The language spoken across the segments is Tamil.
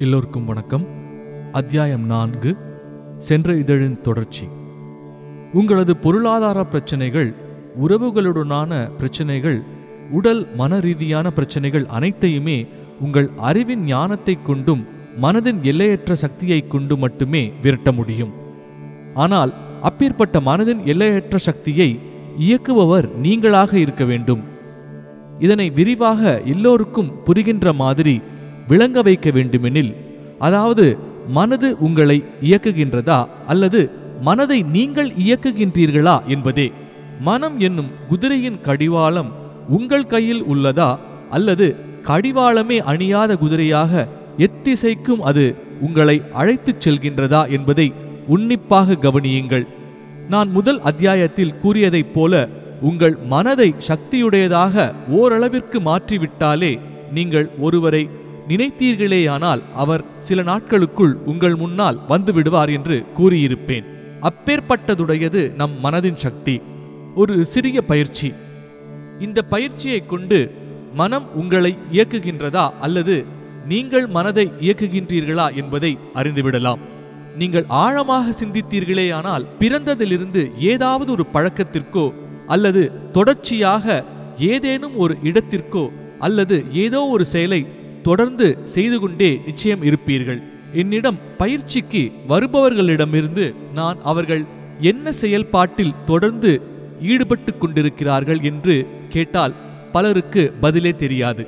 எல்லோருக்கும் வணக்கம் அத்தியாயம் நான்கு சென்ற இதழின் தொடர்ச்சி உங்களது பொருளாதார பிரச்சனைகள் உறவுகளுடனான பிரச்சனைகள் உடல் மன ரீதியான பிரச்சனைகள் அனைத்தையுமே உங்கள் அறிவின் ஞானத்தைக் கொண்டும் மனதின் எல்லையற்ற சக்தியைக் கொண்டு மட்டுமே விரட்ட முடியும் ஆனால் அப்பேற்பட்ட மனதின் எல்லையற்ற சக்தியை இயக்குபவர் நீங்களாக இருக்க வேண்டும் இதனை விரிவாக எல்லோருக்கும் புரிகின்ற மாதிரி விளங்க வைக்க வேண்டுமெனில் அதாவது மனது உங்களை இயக்குகின்றதா அல்லது மனதை நீங்கள் இயக்குகின்றீர்களா என்பதே மனம் என்னும் குதிரையின் கடிவாளம் உங்கள் கையில் உள்ளதா அல்லது கடிவாளமே அணியாத குதிரையாக எத்திசைக்கும் அது உங்களை அழைத்துச் செல்கின்றதா என்பதை உன்னிப்பாக கவனியுங்கள் நான் முதல் அத்தியாயத்தில் கூறியதைப் போல உங்கள் மனதை சக்தியுடையதாக ஓரளவிற்கு மாற்றிவிட்டாலே நீங்கள் ஒருவரை நினைத்தீர்களேயானால் அவர் சில நாட்களுக்குள் உங்கள் முன்னால் வந்து விடுவார் என்று கூறியிருப்பேன் அப்பேற்பட்டதுடையது நம் மனதின் சக்தி ஒரு சிறிய பயிற்சி இந்த பயிற்சியை கொண்டு மனம் உங்களை இயக்குகின்றதா அல்லது நீங்கள் மனதை இயக்குகின்றீர்களா என்பதை அறிந்துவிடலாம் நீங்கள் ஆழமாக சிந்தித்தீர்களேயானால் பிறந்ததிலிருந்து ஏதாவது ஒரு பழக்கத்திற்கோ அல்லது தொடர்ச்சியாக ஏதேனும் ஒரு இடத்திற்கோ அல்லது ஏதோ ஒரு செயலை தொடர்ந்து செய்து கொண்டே நிச்சயம் இருப்பீர்கள் என்னிடம் பயிற்சிக்கு வருபவர்களிடமிருந்து நான் அவர்கள் என்ன செயல்பாட்டில் தொடர்ந்து ஈடுபட்டு கொண்டிருக்கிறார்கள் என்று கேட்டால் பலருக்கு பதிலே தெரியாது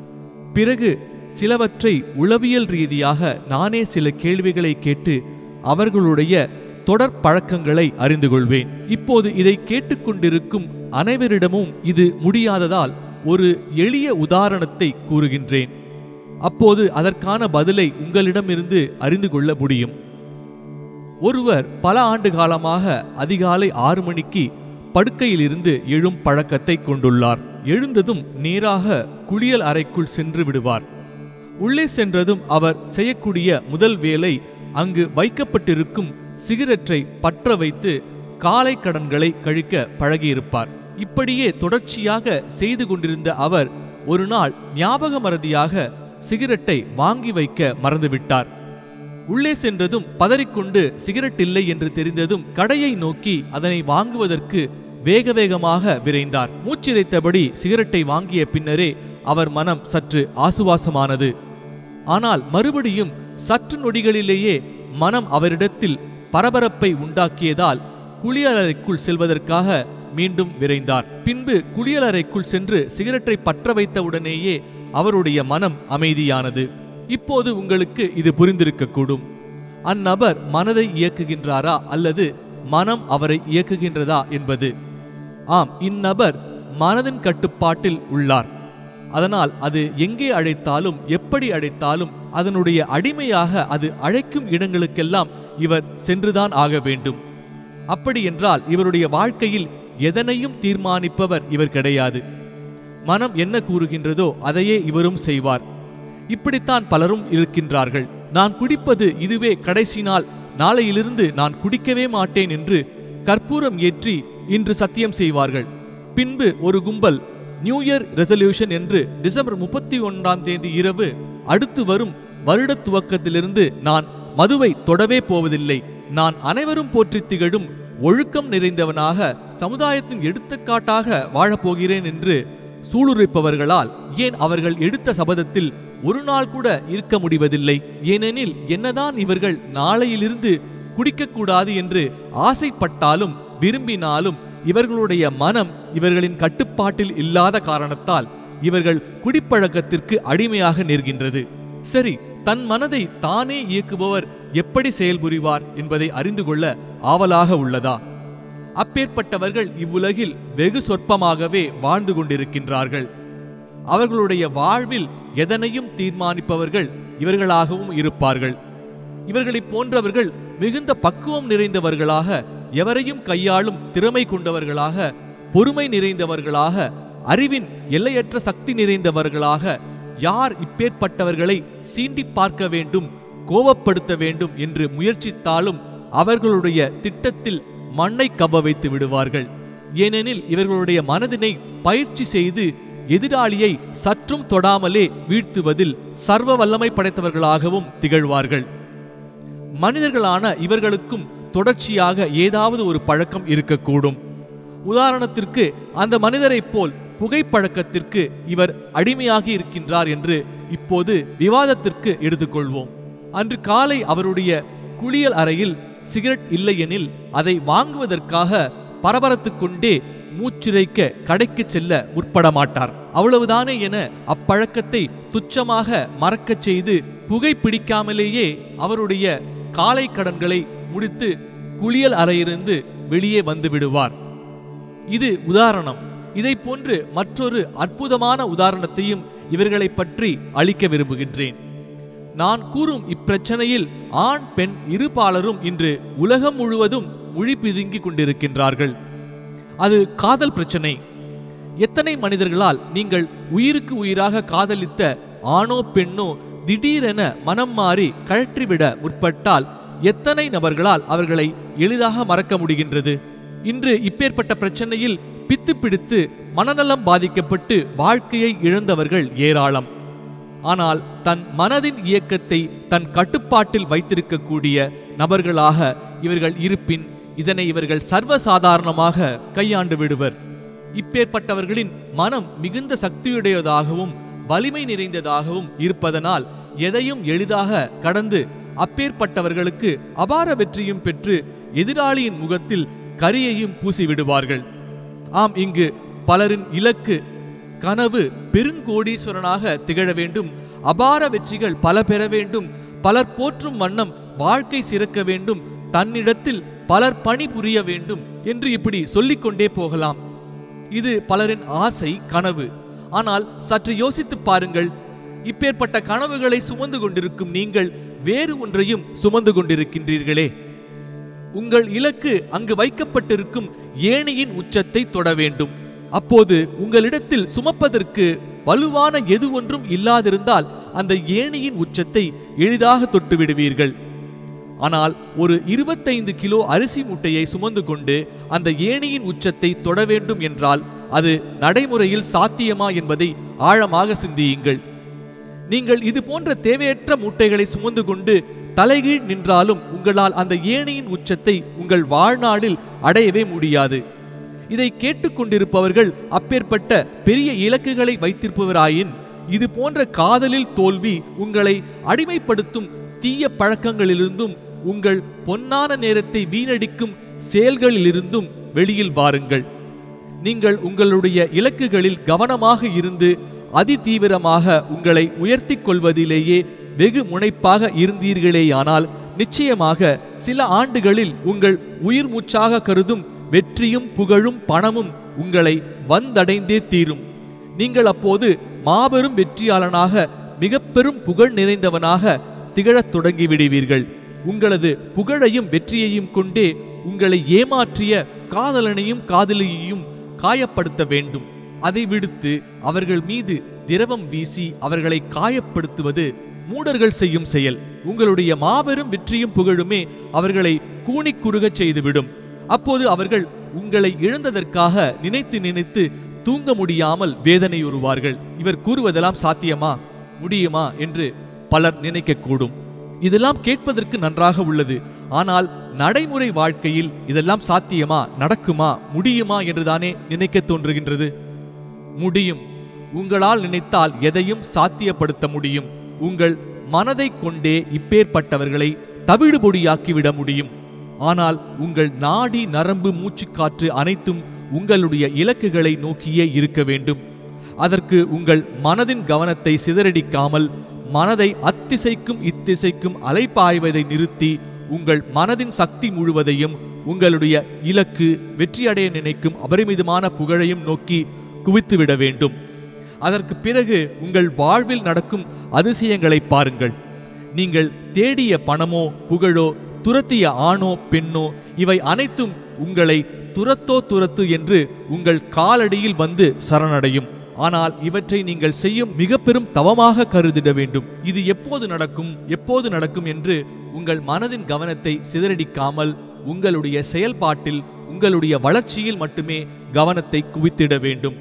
பிறகு சிலவற்றை உளவியல் ரீதியாக நானே சில கேள்விகளை கேட்டு அவர்களுடைய தொடர் பழக்கங்களை அறிந்து கொள்வேன் இப்போது இதை கேட்டுக்கொண்டிருக்கும் அனைவரிடமும் இது முடியாததால் ஒரு எளிய உதாரணத்தை கூறுகின்றேன் அப்போது அதற்கான பதிலை உங்களிடமிருந்து அறிந்து கொள்ள முடியும் ஒருவர் பல ஆண்டு காலமாக அதிகாலை ஆறு மணிக்கு படுக்கையிலிருந்து எழும் பழக்கத்தை கொண்டுள்ளார் எழுந்ததும் நேராக குளியல் அறைக்குள் சென்று விடுவார் உள்ளே சென்றதும் அவர் செய்யக்கூடிய முதல் வேலை அங்கு வைக்கப்பட்டிருக்கும் சிகரெட்டை பற்ற வைத்து காலை கடன்களை கழிக்க பழகியிருப்பார் இப்படியே தொடர்ச்சியாக செய்து கொண்டிருந்த அவர் ஒரு நாள் ஞாபக மறதியாக சிகரெட்டை வாங்கி வைக்க மறந்துவிட்டார் உள்ளே சென்றதும் பதறிக்கொண்டு சிகரெட் இல்லை என்று தெரிந்ததும் கடையை நோக்கி அதனை வாங்குவதற்கு வேக வேகமாக விரைந்தார் மூச்சிரைத்தபடி சிகரெட்டை வாங்கிய பின்னரே அவர் மனம் சற்று ஆசுவாசமானது ஆனால் மறுபடியும் சற்று நொடிகளிலேயே மனம் அவரிடத்தில் பரபரப்பை உண்டாக்கியதால் குளியலறைக்குள் செல்வதற்காக மீண்டும் விரைந்தார் பின்பு குளியலறைக்குள் சென்று சிகரெட்டை பற்ற வைத்தவுடனேயே அவருடைய மனம் அமைதியானது இப்போது உங்களுக்கு இது புரிந்திருக்கக்கூடும் அந்நபர் மனதை இயக்குகின்றாரா அல்லது மனம் அவரை இயக்குகின்றதா என்பது ஆம் இந்நபர் மனதின் கட்டுப்பாட்டில் உள்ளார் அதனால் அது எங்கே அழைத்தாலும் எப்படி அழைத்தாலும் அதனுடைய அடிமையாக அது அழைக்கும் இடங்களுக்கெல்லாம் இவர் சென்றுதான் ஆக வேண்டும் அப்படி என்றால் இவருடைய வாழ்க்கையில் எதனையும் தீர்மானிப்பவர் இவர் கிடையாது மனம் என்ன கூறுகின்றதோ அதையே இவரும் செய்வார் இப்படித்தான் பலரும் இருக்கின்றார்கள் நான் குடிப்பது இதுவே கடைசி நாள் நாளையிலிருந்து நான் குடிக்கவே மாட்டேன் என்று கற்பூரம் ஏற்றி இன்று சத்தியம் செய்வார்கள் பின்பு ஒரு கும்பல் நியூ இயர் ரெசல்யூஷன் என்று டிசம்பர் முப்பத்தி ஒன்றாம் தேதி இரவு அடுத்து வரும் வருட துவக்கத்திலிருந்து நான் மதுவை தொடவே போவதில்லை நான் அனைவரும் போற்றி திகழும் ஒழுக்கம் நிறைந்தவனாக சமுதாயத்தின் எடுத்துக்காட்டாக வாழப்போகிறேன் என்று சூளுரைப்பவர்களால் ஏன் அவர்கள் எடுத்த சபதத்தில் ஒரு நாள் கூட இருக்க முடிவதில்லை ஏனெனில் என்னதான் இவர்கள் நாளையிலிருந்து குடிக்கக்கூடாது என்று ஆசைப்பட்டாலும் விரும்பினாலும் இவர்களுடைய மனம் இவர்களின் கட்டுப்பாட்டில் இல்லாத காரணத்தால் இவர்கள் குடிப்பழக்கத்திற்கு அடிமையாக நிற்கின்றது சரி தன் மனதை தானே இயக்குபவர் எப்படி செயல்புரிவார் என்பதை அறிந்து கொள்ள ஆவலாக உள்ளதா அப்பேற்பட்டவர்கள் இவ்வுலகில் வெகு சொற்பமாகவே வாழ்ந்து கொண்டிருக்கின்றார்கள் அவர்களுடைய வாழ்வில் எதனையும் தீர்மானிப்பவர்கள் இவர்களாகவும் இருப்பார்கள் இவர்களைப் போன்றவர்கள் மிகுந்த பக்குவம் நிறைந்தவர்களாக எவரையும் கையாளும் திறமை கொண்டவர்களாக பொறுமை நிறைந்தவர்களாக அறிவின் எல்லையற்ற சக்தி நிறைந்தவர்களாக யார் இப்பேற்பட்டவர்களை சீண்டி பார்க்க வேண்டும் கோபப்படுத்த வேண்டும் என்று முயற்சித்தாலும் அவர்களுடைய திட்டத்தில் மண்ணை கவ்வ வைத்து விடுவார்கள் ஏனெனில் இவர்களுடைய மனதினை பயிற்சி செய்து எதிராளியை சற்றும் தொடாமலே வீழ்த்துவதில் சர்வ வல்லமை படைத்தவர்களாகவும் திகழ்வார்கள் மனிதர்களான இவர்களுக்கும் தொடர்ச்சியாக ஏதாவது ஒரு பழக்கம் இருக்கக்கூடும் உதாரணத்திற்கு அந்த மனிதரைப் போல் புகைப்பழக்கத்திற்கு இவர் அடிமையாகி இருக்கின்றார் என்று இப்போது விவாதத்திற்கு எடுத்துக்கொள்வோம் அன்று காலை அவருடைய குளியல் அறையில் சிகரெட் இல்லையெனில் அதை வாங்குவதற்காக பரபரத்துக் கொண்டே மூச்சிறைக்க கடைக்கு செல்ல முற்பட மாட்டார் அவ்வளவுதானே என அப்பழக்கத்தை துச்சமாக மறக்கச் செய்து புகை பிடிக்காமலேயே அவருடைய காலை கடன்களை முடித்து குளியல் அறையிலிருந்து வெளியே வந்து விடுவார் இது உதாரணம் இதை போன்று மற்றொரு அற்புதமான உதாரணத்தையும் இவர்களை பற்றி அளிக்க விரும்புகின்றேன் நான் கூறும் இப்பிரச்சனையில் ஆண் பெண் இருபாலரும் இன்று உலகம் முழுவதும் மொழி பிதுங்கிக் கொண்டிருக்கின்றார்கள் அது காதல் பிரச்சனை எத்தனை மனிதர்களால் நீங்கள் உயிருக்கு உயிராக காதலித்த ஆணோ பெண்ணோ திடீரென மனம் மாறி கழற்றிவிட முற்பட்டால் எத்தனை நபர்களால் அவர்களை எளிதாக மறக்க முடிகின்றது இன்று இப்பேற்பட்ட பிரச்சனையில் பித்து பிடித்து மனநலம் பாதிக்கப்பட்டு வாழ்க்கையை இழந்தவர்கள் ஏராளம் ஆனால் தன் மனதின் இயக்கத்தை தன் கட்டுப்பாட்டில் வைத்திருக்கக்கூடிய நபர்களாக இவர்கள் இருப்பின் இதனை இவர்கள் சர்வசாதாரணமாக கையாண்டு விடுவர் இப்பேற்பட்டவர்களின் மனம் மிகுந்த சக்தியுடையதாகவும் வலிமை நிறைந்ததாகவும் இருப்பதனால் எதையும் எளிதாக கடந்து அப்பேற்பட்டவர்களுக்கு அபார வெற்றியும் பெற்று எதிராளியின் முகத்தில் கரியையும் பூசி விடுவார்கள் ஆம் இங்கு பலரின் இலக்கு கனவு பெருங்கோடீஸ்வரனாக திகழ வேண்டும் அபார வெற்றிகள் பல பெற வேண்டும் பலர் போற்றும் வண்ணம் வாழ்க்கை சிறக்க வேண்டும் தன்னிடத்தில் பலர் பணி புரிய வேண்டும் என்று இப்படி சொல்லிக்கொண்டே போகலாம் இது பலரின் ஆசை கனவு ஆனால் சற்று யோசித்து பாருங்கள் இப்பேற்பட்ட கனவுகளை சுமந்து கொண்டிருக்கும் நீங்கள் வேறு ஒன்றையும் சுமந்து கொண்டிருக்கின்றீர்களே உங்கள் இலக்கு அங்கு வைக்கப்பட்டிருக்கும் ஏணியின் உச்சத்தை தொட வேண்டும் அப்போது உங்களிடத்தில் சுமப்பதற்கு வலுவான எது ஒன்றும் இல்லாதிருந்தால் அந்த ஏணியின் உச்சத்தை எளிதாக தொட்டு விடுவீர்கள் ஆனால் ஒரு இருபத்தைந்து கிலோ அரிசி மூட்டையை சுமந்து கொண்டு அந்த ஏணியின் உச்சத்தை தொட வேண்டும் என்றால் அது நடைமுறையில் சாத்தியமா என்பதை ஆழமாக சிந்தியுங்கள் நீங்கள் இது போன்ற தேவையற்ற மூட்டைகளை சுமந்து கொண்டு தலைகீழ் நின்றாலும் உங்களால் அந்த ஏணியின் உச்சத்தை உங்கள் வாழ்நாளில் அடையவே முடியாது இதை கேட்டுக்கொண்டிருப்பவர்கள் அப்பேற்பட்ட பெரிய இலக்குகளை வைத்திருப்பவராயின் இது போன்ற காதலில் தோல்வி உங்களை அடிமைப்படுத்தும் தீய பழக்கங்களிலிருந்தும் உங்கள் பொன்னான நேரத்தை வீணடிக்கும் செயல்களிலிருந்தும் வெளியில் வாருங்கள் நீங்கள் உங்களுடைய இலக்குகளில் கவனமாக இருந்து அதிதீவிரமாக உங்களை உயர்த்திக் கொள்வதிலேயே வெகு முனைப்பாக இருந்தீர்களேயானால் நிச்சயமாக சில ஆண்டுகளில் உங்கள் உயிர் மூச்சாக கருதும் வெற்றியும் புகழும் பணமும் உங்களை வந்தடைந்தே தீரும் நீங்கள் அப்போது மாபெரும் வெற்றியாளனாக மிக பெரும் புகழ் நிறைந்தவனாக திகழத் தொடங்கி விடுவீர்கள் உங்களது புகழையும் வெற்றியையும் கொண்டே உங்களை ஏமாற்றிய காதலனையும் காதலியையும் காயப்படுத்த வேண்டும் அதை விடுத்து அவர்கள் மீது திரவம் வீசி அவர்களை காயப்படுத்துவது மூடர்கள் செய்யும் செயல் உங்களுடைய மாபெரும் வெற்றியும் புகழுமே அவர்களை கூனிக் குறுகச் செய்துவிடும் அப்போது அவர்கள் உங்களை இழந்ததற்காக நினைத்து நினைத்து தூங்க முடியாமல் வேதனையுறுவார்கள் இவர் கூறுவதெல்லாம் சாத்தியமா முடியுமா என்று பலர் நினைக்கக்கூடும் இதெல்லாம் கேட்பதற்கு நன்றாக உள்ளது ஆனால் நடைமுறை வாழ்க்கையில் இதெல்லாம் சாத்தியமா நடக்குமா முடியுமா என்றுதானே நினைக்க தோன்றுகின்றது முடியும் உங்களால் நினைத்தால் எதையும் சாத்தியப்படுத்த முடியும் உங்கள் மனதை கொண்டே இப்பேற்பட்டவர்களை தவிடுபொடியாக்கிவிட முடியும் ஆனால் உங்கள் நாடி நரம்பு மூச்சுக்காற்று அனைத்தும் உங்களுடைய இலக்குகளை நோக்கியே இருக்க வேண்டும் அதற்கு உங்கள் மனதின் கவனத்தை சிதறடிக்காமல் மனதை அத்திசைக்கும் இத்திசைக்கும் அலைப்பாய்வதை நிறுத்தி உங்கள் மனதின் சக்தி முழுவதையும் உங்களுடைய இலக்கு வெற்றியடைய நினைக்கும் அபரிமிதமான புகழையும் நோக்கி குவித்துவிட வேண்டும் அதற்கு பிறகு உங்கள் வாழ்வில் நடக்கும் அதிசயங்களை பாருங்கள் நீங்கள் தேடிய பணமோ புகழோ துரத்திய ஆணோ பெண்ணோ இவை அனைத்தும் உங்களை துரத்தோ துரத்து என்று உங்கள் காலடியில் வந்து சரணடையும் ஆனால் இவற்றை நீங்கள் செய்யும் மிக பெரும் தவமாக கருதிட வேண்டும் இது எப்போது நடக்கும் எப்போது நடக்கும் என்று உங்கள் மனதின் கவனத்தை சிதறடிக்காமல் உங்களுடைய செயல்பாட்டில் உங்களுடைய வளர்ச்சியில் மட்டுமே கவனத்தை குவித்திட வேண்டும்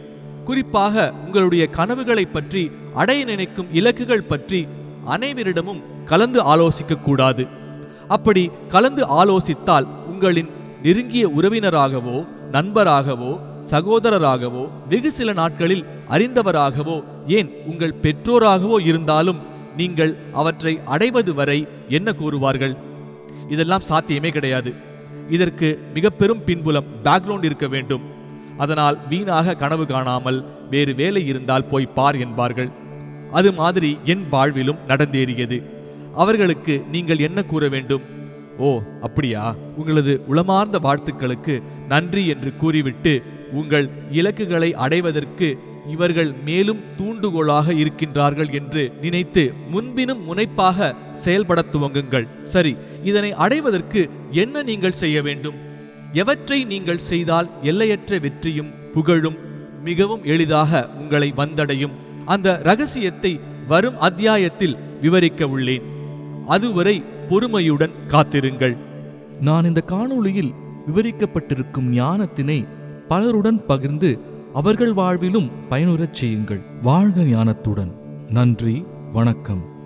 குறிப்பாக உங்களுடைய கனவுகளை பற்றி அடைய நினைக்கும் இலக்குகள் பற்றி அனைவரிடமும் கலந்து ஆலோசிக்க கூடாது அப்படி கலந்து ஆலோசித்தால் உங்களின் நெருங்கிய உறவினராகவோ நண்பராகவோ சகோதரராகவோ வெகு சில நாட்களில் அறிந்தவராகவோ ஏன் உங்கள் பெற்றோராகவோ இருந்தாலும் நீங்கள் அவற்றை அடைவது வரை என்ன கூறுவார்கள் இதெல்லாம் சாத்தியமே கிடையாது இதற்கு மிக பெரும் பின்புலம் பேக்ரவுண்ட் இருக்க வேண்டும் அதனால் வீணாக கனவு காணாமல் வேறு வேலை இருந்தால் போய் பார் என்பார்கள் அது மாதிரி என் வாழ்விலும் நடந்தேறியது அவர்களுக்கு நீங்கள் என்ன கூற வேண்டும் ஓ அப்படியா உங்களது உளமார்ந்த வாழ்த்துக்களுக்கு நன்றி என்று கூறிவிட்டு உங்கள் இலக்குகளை அடைவதற்கு இவர்கள் மேலும் தூண்டுகோலாக இருக்கின்றார்கள் என்று நினைத்து முன்பினும் முனைப்பாக செயல்படத் துவங்குங்கள் சரி இதனை அடைவதற்கு என்ன நீங்கள் செய்ய வேண்டும் எவற்றை நீங்கள் செய்தால் எல்லையற்ற வெற்றியும் புகழும் மிகவும் எளிதாக உங்களை வந்தடையும் அந்த ரகசியத்தை வரும் அத்தியாயத்தில் விவரிக்க உள்ளேன் அதுவரை பொறுமையுடன் காத்திருங்கள் நான் இந்த காணொளியில் விவரிக்கப்பட்டிருக்கும் ஞானத்தினை பலருடன் பகிர்ந்து அவர்கள் வாழ்விலும் பயனுறச் செய்யுங்கள் வாழ்க ஞானத்துடன் நன்றி வணக்கம்